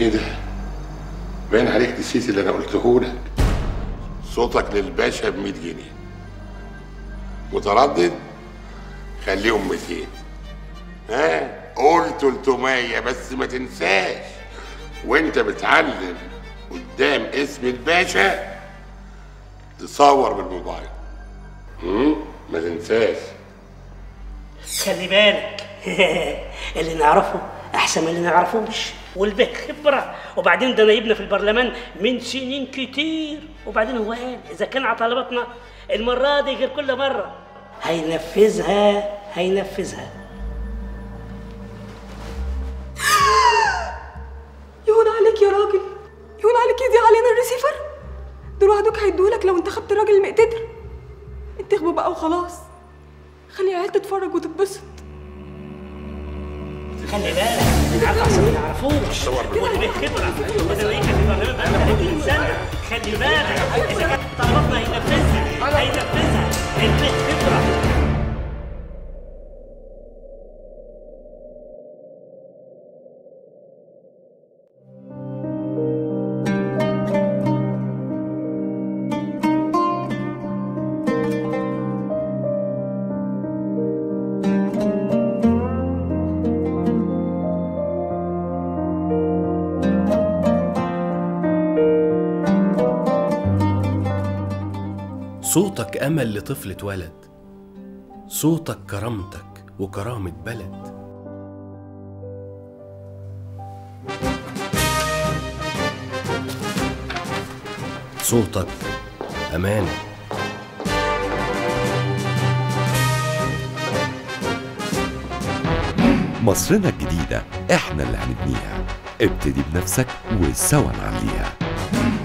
ايه ده باين عليك نسيت اللي انا قلته لك صوتك للباشا ب 100 جنيه متردد خليهم 200 ها قول 300 بس ما تنساش وانت بتعلم قدام اسم الباشا تصور بالموبايل امم ما تنساش خلي بالك اللي نعرفه احسن من اللي نعرفوش والبه خبره وبعدين ده نايبنا في البرلمان من سنين كتير وبعدين هو قال اذا كان على طلباتنا المره دي غير كل مره هينفذها هينفذها يهون عليك يا راجل يهون عليك يدي علينا الريسيفر دول وعدوك هيدولك لو انتخبت الراجل المقتدر انتخبوا بقى وخلاص خلي العيال تتفرج وتتبسط خلي بالك عارف احسن ما نعرفوش والبه خبره وده نايبنا في البرلمان بقى 30 سنه خلي بالك اذا كانت طلباتنا هينفذها هينفذها البه خبره صوتك أمل لطفل اتولد صوتك كرامتك وكرامة بلد صوتك أمانة مصرنا الجديدة احنا اللي هنبنيها ابتدي بنفسك وسوا نعليها